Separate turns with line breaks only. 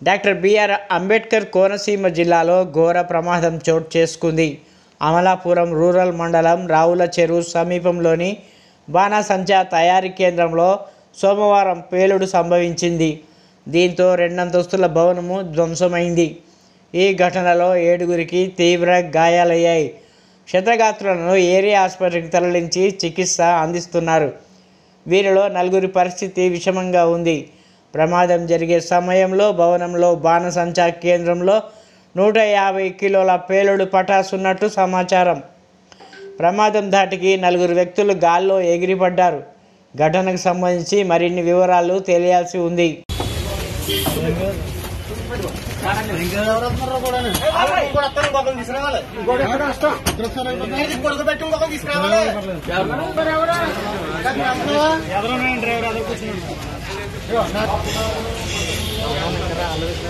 doctor BR Ambedkar Konaseema జిల్లాలో ఘోర ప్రమాదం చోటు చేసుకుంది అమలాపురం రూరల్ మండలం రావుల చెరువు సమీపంలోని బాణాసంచా తయారీ కేంద్రంలో సోమవారం పేలుడు సంభవించింది దీంతో రెండంతస్తుల భవనము ధ్వంసమైంది ఈ ఘటనలో ఏడుగురికి తీవ్ర గాయాలయ్యాయి క్షతగాత్రులను ఏరియా ఆసుపత్రికి తరలించి చికిత్స అందిస్తున్నారు వీరిలో నలుగురి పరిస్థితి విషమంగా ఉంది ప్రమాదం జరిగే సమయంలో భవనంలో బాణసంచా కేంద్రంలో నూట యాభై కిలోల పేలుడు పటాసు ఉన్నట్టు సమాచారం ప్రమాదం ధాటికి నలుగురు వ్యక్తులు గాల్లో ఎగిరిపడ్డారు ఘటనకు సంబంధించి మరిన్ని వివరాలు తెలియాల్సి ఉంది
డ్రైవర్ అదే కూర్చున్నాడు